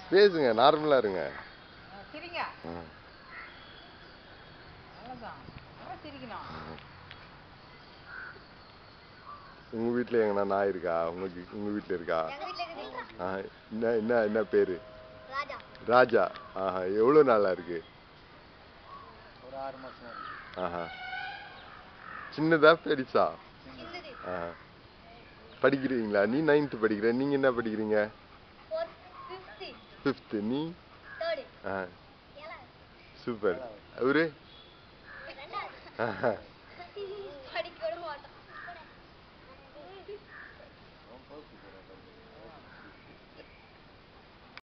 பேசுங்க நார்மலா இருங்க ஆ, சிரிங்க ம். அவ்வளோதான் நல்லா சிரிக்கணும் உங்க வீட்ல எங்கனா நாய் இருக்கா உங்க வீ- உங்க வீட்ல இருக்கா எங்க வீட்ல இருக்குது ஆ, என்ன என்ன என்ன பேரு ராஜா ராஜா ஆஹா எவ்வளவு நாளா இருக்கு ஒரு ஆறு மாசம் ஆஹா சின்னதா பெருசா சின்னது ஆஹா படிக்கிறீங்களா நீ நைன்த் படிக்கிற நீங்க என்ன படிக்கிறீங்க ஃபோர்த் ஃபிஃப்த்து ஃபிஃப்த் நீ தேர்டு ஆ ஏழாவது சூப்பர் அவரு ரெண்டாவது ஆஹா